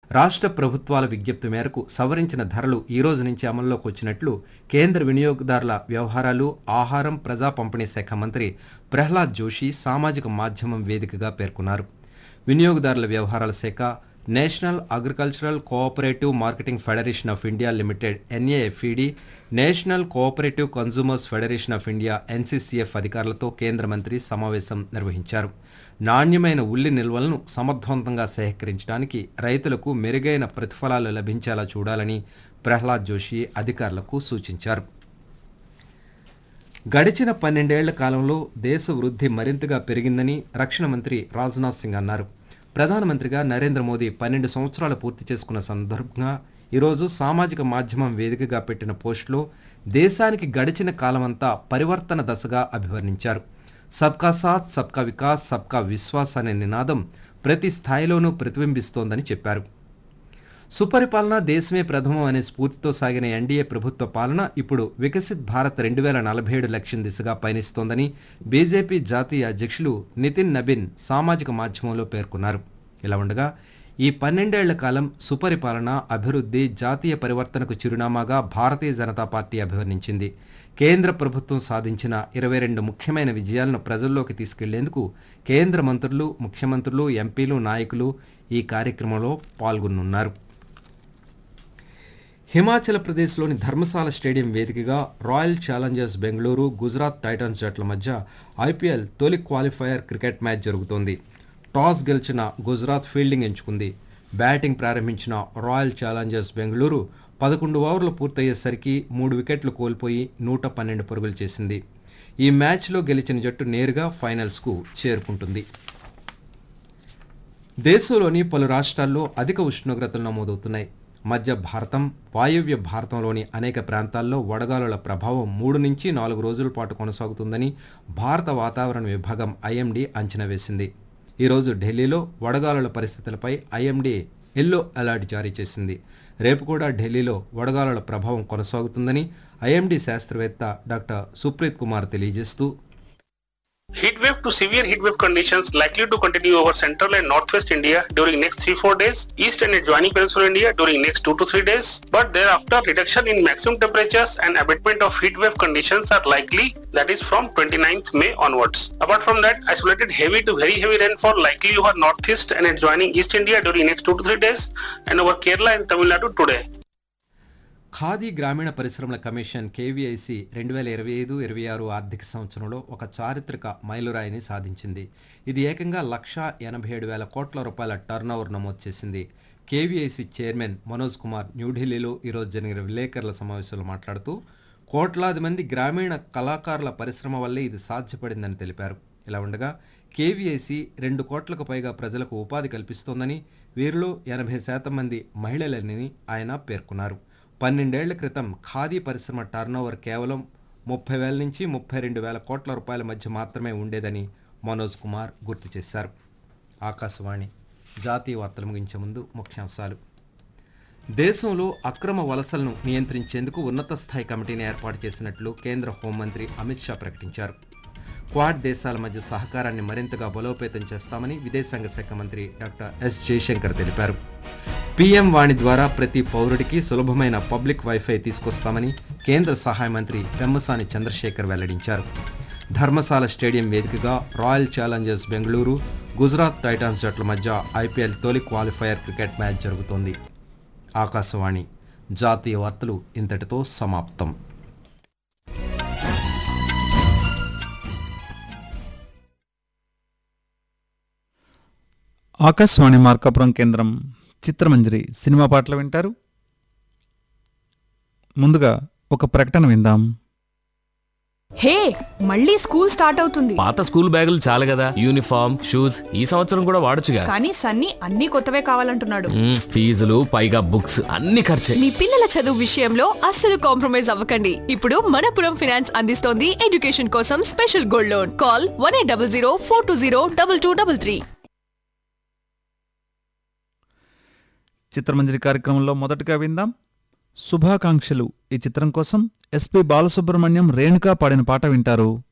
రాష్ట్ర ప్రభుత్వాల విజ్ఞప్తి మేరకు సవరించిన ధరలు ఈ రోజు నుంచి అమల్లోకి వచ్చినట్లు కేంద్ర వినియోగదారుల వ్యవహారాలు ఆహారం ప్రజా పంపిణీ శాఖ మంత్రి ప్రహ్లాద్ జోషి సామాజిక మాధ్యమం వేదికగా పేర్కొన్నారు వినియోగదారుల వ్యవహారాల శాఖ National Agricultural Cooperative Marketing Federation of India Limited NAFED National Cooperative Consumers Federation of India NCCF అధికారులతో కేంద్ర మంత్రి సమావేశం నిర్వహించారు నాణ్యమైన ఉల్లి నిల్వలను సమర్థవంతంగా సేకరించడానికి రైతులకు మెరుగైన ప్రతిఫలాలు లభించేలా చూడాలని ప్రహ్లాద్ జోషి అధికారులకు సూచించారు గడిచిన పన్నెండేళ్ల కాలంలో దేశ వృద్ధి మరింతగా పెరిగిందని రక్షణ మంత్రి రాజ్నాథ్ సింగ్ అన్నారు ప్రధానమంత్రిగా నరేంద్ర మోదీ పన్నెండు సంవత్సరాలు పూర్తి చేసుకున్న సందర్భంగా ఈరోజు సామాజిక మాధ్యమం వేదికగా పెట్టిన పోస్టులో దేశానికి గడిచిన కాలమంతా పరివర్తన దశగా అభివర్ణించారు సబ్కా సాత్ సబ్కా వికాస్ సబ్కా విశ్వాస్ అనే నినాదం ప్రతి స్థాయిలోనూ ప్రతిబింబిస్తోందని చెప్పారు సుపరిపాలన దేశమే ప్రథమం అనే స్ఫూర్తితో సాగిన ఎన్డీఏ ప్రభుత్వ పాలన ఇప్పుడు వికసిత్ భారత్ రెండు వేల నలభై ఏడు లక్ష్యం దిశగా పయనిస్తోందని బీజేపీ జాతీయ అధ్యక్షులు నితిన్ నబిన్ సామాజిక మాధ్యమంలో పేర్కొన్నారు ఇలా ఉండగా ఈ పన్నెండేళ్ల కాలం సుపరిపాలన అభివృద్ధి జాతీయ పరివర్తనకు చిరునామాగా భారతీయ జనతా పార్టీ అభివర్ణించింది కేంద్ర ప్రభుత్వం సాధించిన ఇరవై రెండు ముఖ్యమైన విజయాలను ప్రజల్లోకి తీసుకెళ్లేందుకు కేంద్ర మంత్రులు ముఖ్యమంత్రులు ఎంపీలు నాయకులు ఈ కార్యక్రమంలో పాల్గొనున్నారు హిమాచల్ ప్రదేశ్లోని ధర్మశాల స్టేడియం వేదికగా Royal Challengers Bengaluru Gujarat Titans జట్ల మధ్య ఐపీఎల్ తొలి క్వాలిఫైయర్ క్రికెట్ మ్యాచ్ జరుగుతోంది టాస్ గెలిచిన గుజరాత్ ఫీల్డింగ్ ఎంచుకుంది బ్యాటింగ్ ప్రారంభించిన రాయల్ ఛాలెంజర్స్ బెంగళూరు పదకొండు ఓవర్లు పూర్తయ్యేసరికి మూడు వికెట్లు కోల్పోయి నూట పన్నెండు పరుగులు చేసింది ఈ మ్యాచ్లో గెలిచిన జట్టు నేరుగా ఫైనల్స్కు చేరుకుంటుంది దేశంలోని పలు రాష్ట్రాల్లో అధిక ఉష్ణోగ్రతలు నమోదవుతున్నాయి మధ్య భారతం వాయువ్య భారతంలోని అనేక ప్రాంతాల్లో వడగాలుల ప్రభావం మూడు నుంచి నాలుగు రోజుల పాటు కొనసాగుతుందని భారత వాతావరణ విభాగం ఐఎండీ అంచనా వేసింది ఈరోజు ఢిల్లీలో వడగాలుల పరిస్థితులపై ఐఎండీ ఎల్లో అలర్ట్ జారీ చేసింది రేపు కూడా ఢిల్లీలో వడగాలుల ప్రభావం కొనసాగుతుందని ఐఎండీ శాస్త్రవేత్త డాక్టర్ సుప్రీత్ కుమార్ తెలియజేస్తూ Heat wave to severe heat wave conditions likely to continue over central and northwest India during next 3-4 days, east and adjoining peninsular India during next 2 to 3 days, but thereafter reduction in maximum temperatures and abatement of heat wave conditions are likely that is from 29th May onwards. Apart from that, isolated heavy to very heavy rainfall likely over northeast and adjoining east India during next 2 to 3 days and over Kerala and Tamil Nadu today. Khadi గ్రామీణ పరిశ్రమల commission KVIC రెండు వేల ఇరవై ఐదు ఇరవై ఆరు ఆర్థిక సంవత్సరంలో ఒక చారిత్రక మైలురాయిని సాధించింది ఇది ఏకంగా లక్ష ఎనభై ఏడు వేల కోట్ల రూపాయల టర్నోవర్ నమోదు చేసింది కేవీఐసి చైర్మన్ మనోజ్ కుమార్ న్యూఢిల్లీలో ఈరోజు జరిగిన విలేకరుల సమావేశంలో మాట్లాడుతూ కోట్లాది మంది గ్రామీణ కళాకారుల పరిశ్రమ వల్లే ఇది సాధ్యపడిందని తెలిపారు ఇలా ఉండగా కేవీఐసి రెండు కోట్లకు పైగా ప్రజలకు ఉపాధి కల్పిస్తోందని వీరిలో ఎనభై శాతం మంది మహిళలని ఆయన పేర్కొన్నారు పన్నెండేళ్ల క్రితం ఖాదీ పరిశ్రమ టర్నోవర్ కేవలం ముప్పై వేల నుంచి ముప్పై రెండు వేల కోట్ల రూపాయల మధ్య మాత్రమే ఉండేదని మనోజ్ కుమార్ గుర్తు చేశారు ఆకాశవాణి జాతీయ వార్తలు ముగించే ముందు ముఖ్యాంశాలు దేశంలో అక్రమ వలసలను నియంత్రించేందుకు ఉన్నత స్థాయి కమిటీని ఏర్పాటు చేసినట్లు కేంద్ర హోంమంత్రి అమిత్ షా ప్రకటించారు క్వాడ్ దేశాల మధ్య సహకారాన్ని మరింతగా బలోపేతం చేస్తామని విదేశాంగ శాఖ మంత్రి డాక్టర్ ఎస్ జయశంకర్ తెలిపారు పీఎం వాణి ద్వారా ప్రతి పౌరుడికి సులభమైన పబ్లిక్ వైఫై తీసుకొస్తామని కేంద్ర సహాయ మంత్రి పెమ్మసాని చంద్రశేఖర్ వెల్లడించారు ధర్మశాల స్టేడియం వేదికగా Royal Challengers Bengaluru Gujarat Titans జట్ల మధ్య ఐపీఎల్ తొలి క్వాలిఫైయర్ క్రికెట్ మ్యాచ్ జరుగుతోంది ఆకాశవాణి జాతీయ వార్తలు ఇంతటితో సమాప్తం ఆకాశవాణి మార్కాపురం కేంద్రం చిత్రమంజరి సినిమా పాటలు వింటారు ముందుగా ఒక ప్రకటన విందాం హే మళ్ళీ స్కూల్ స్టార్ట్ అవుతుంది పాత స్కూల్ బ్యాగులు చాలు కదా యూనిఫామ్ షూస్ ఈ సంవత్సరం కూడా వాడొచ్చుగా కానీ సన్నీ అన్ని కొత్తవే కావాలంటున్నాడు మ్మ్, ఫీజులు పైగా బుక్స్ అన్ని ఖర్చే మీ పిల్లల చదువు విషయంలో అస్సలు కాంప్రమైజ్ అవ్వకండి ఇప్పుడు మనపురం ఫినాన్స్ అందిస్తోంది ఎడ్యుకేషన్ కోసం special gold loan call one eight double zero four two zero double two double three చిత్రమంజరి కార్యక్రమంలో మొదటగా విందాం శుభాకాంక్షలు ఈ చిత్రం కోసం ఎస్పి బాలసుబ్రహ్మణ్యం రేణుకా పాడిన పాట వింటారు